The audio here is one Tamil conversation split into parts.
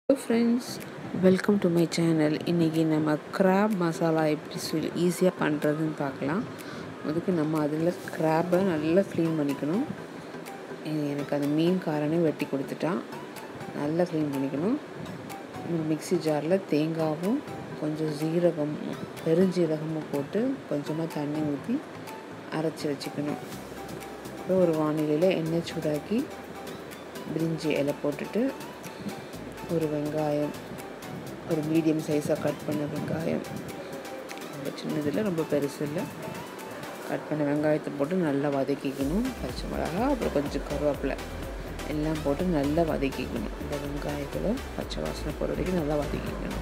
hello friends welcome to my channel இன்றைக்கி நம்ம கிராப் மசாலா எப்படி சொல்லி ஈஸியாக பண்ணுறதுன்னு பார்க்கலாம் அதுக்கு நம்ம அதில் கிராப்பை நல்லா க்ளீன் பண்ணிக்கணும் எ- எனக்கு அந்த மீன் காரனே வெட்டி கொடுத்துட்டான் நல்லா க்ளீன் பண்ணிக்கணும் மிக்ஸி ஜாரில் தேங்காவும் கொஞ்சம் ஜீரகம் பெருஞ்சீரகமும் போட்டு கொஞ்சமாக தண்ணி ஊற்றி அரைச்சி வச்சுக்கணும் அப்புறம் ஒரு வானிலையில் எண்ணெய் சூடாக்கி பிரிஞ்சி இலை போட்டுட்டு ஒரு வெங்காயம் ஒரு மீடியம் சைஸாக கட் பண்ண வெங்காயம் ரொம்ப சின்னதில் ரொம்ப பெருசு இல்லை கட் பண்ண வெங்காயத்தை போட்டு நல்லா வதக்கிக்கணும் பச்சை மிளகா அப்புறம் கொஞ்சம் கருவேப்பிலை எல்லாம் போட்டு நல்லா வதக்கிக்கணும் இந்த வெங்காயத்தில் பச்சை வாசனை போகிற வரைக்கும் நல்லா வதக்கிக்கணும்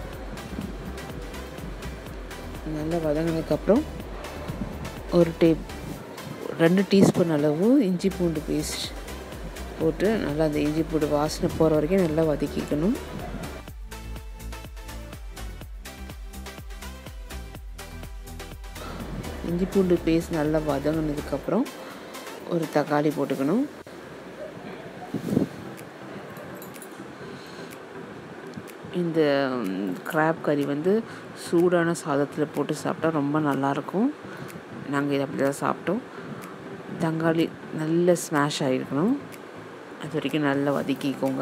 நல்லா வதங்கினதுக்கப்புறம் ஒரு டே ரெண்டு டீஸ்பூன் அளவு இஞ்சி பூண்டு பேஸ்ட் போட்டு நல்லா அந்த இஞ்சி பூண்டு வாசனை போகிற வரைக்கும் நல்லா வதக்கிக்கணும் இஞ்சி பூண்டு பேஸ்ட் நல்லா வதங்கினதுக்கப்புறம் ஒரு தக்காளி போட்டுக்கணும் இந்த கிராப் கறி வந்து சூடான சாதத்தில் போட்டு சாப்பிட்டா ரொம்ப நல்லாயிருக்கும் நாங்கள் இதை அப்படி தான் சாப்பிட்டோம் தக்காளி நல்ல ஸ்மாஷ் ஆகிருக்கணும் அது வரைக்கும் நல்லா வதக்கிக்கோங்க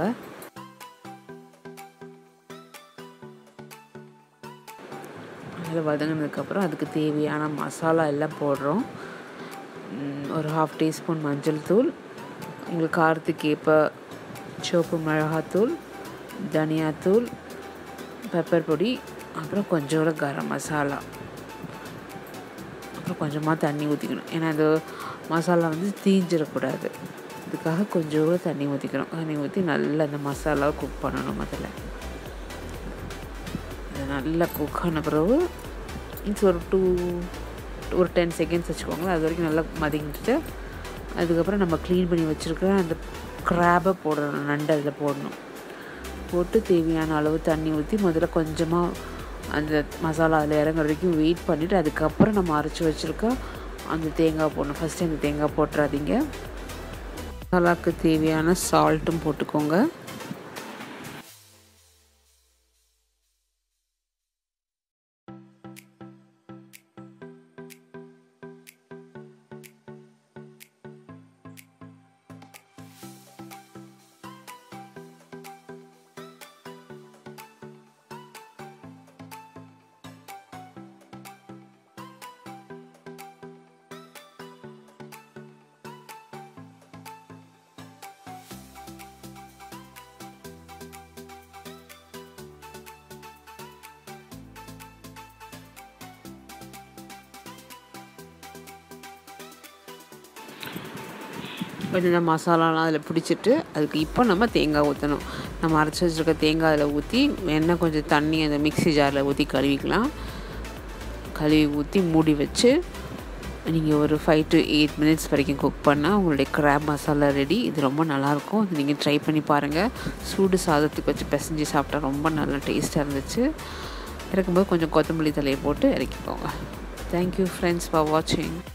நல்லா வதங்கினதுக்கப்புறம் அதுக்கு தேவையான மசாலா எல்லாம் போடுறோம் ம், ஒரு ஹாஃப் டீஸ்பூன் மஞ்சள் தூள் உங்களுக்கு காரத்துக்கு ஏற்ப சிவப்பு மிளகாத்தூள் தனியாத்தூள் பெப்பர் பொடி அப்புறம் கொஞ்சோட கரம் மசாலா அப்புறம் கொஞ்சமாக தண்ணி ஊற்றிக்கணும் ஏன்னா அது மசாலா வந்து தீஞ்சிடக்கூடாது இதுக்காக கொஞ்சோடு தண்ணி ஊற்றிக்கணும் தண்ணி ஊற்றி நல்லா அந்த மசாலாவை குக் பண்ணணும் முதல்ல அது நல்லா குக் ஆன பிறகு இட்ஸ் ஒரு டூ ஒரு டென் செகண்ட்ஸ் வச்சுக்கோங்களேன் அது வரைக்கும் நல்லா மதிக்கிட்டு அதுக்கப்புறம் நம்ம க்ளீன் பண்ணி வச்சுருக்கிற அந்த கிராபை போடணும் நண்டு அதில் போடணும் போட்டு தேவையான அளவு தண்ணி ஊற்றி முதல்ல கொஞ்சமாக அந்த மசாலா அதில் இறங்குற வரைக்கும் வெயிட் பண்ணிவிட்டு அதுக்கப்புறம் நம்ம அரைச்சி வச்சுருக்க அந்த தேங்காய் போடணும் ஃபஸ்ட்டு அந்த தேங்காய் போட்டுறாதீங்க மசாலாவுக்கு தேவையான சால்ட்டும் போட்டுக்கோங்க கொஞ்சம் இந்த மசாலாலாம் அதில் பிடிச்சிட்டு அதுக்கு இப்போ நம்ம தேங்காய் ஊற்றணும் நம்ம அரைச்சி வச்சுருக்க தேங்காய் அதில் ஊற்றி எண்ணெய் கொஞ்சம் தண்ணி அந்த மிக்ஸி ஜாரில் ஊற்றி கழுவிக்கலாம் கழுவி ஊற்றி மூடி வச்சு நீங்கள் ஒரு ஃபைவ் டு எயிட் மினிட்ஸ் வரைக்கும் குக் பண்ணால் உங்களுடைய கிராப் மசாலா ரெடி இது ரொம்ப நல்லாயிருக்கும் இது நீங்கள் ட்ரை பண்ணி பாருங்கள் சூடு சாதத்துக்கு வச்சு பிசைஞ்சு சாப்பிட்டா ரொம்ப நல்லா டேஸ்ட்டாக இருந்துச்சு இறக்கும்போது கொஞ்சம் கொத்தமல்லி தலையை போட்டு இறக்கிக்கோங்க தேங்க்யூ ஃப்ரெண்ட்ஸ் ஃபார் வாட்சிங்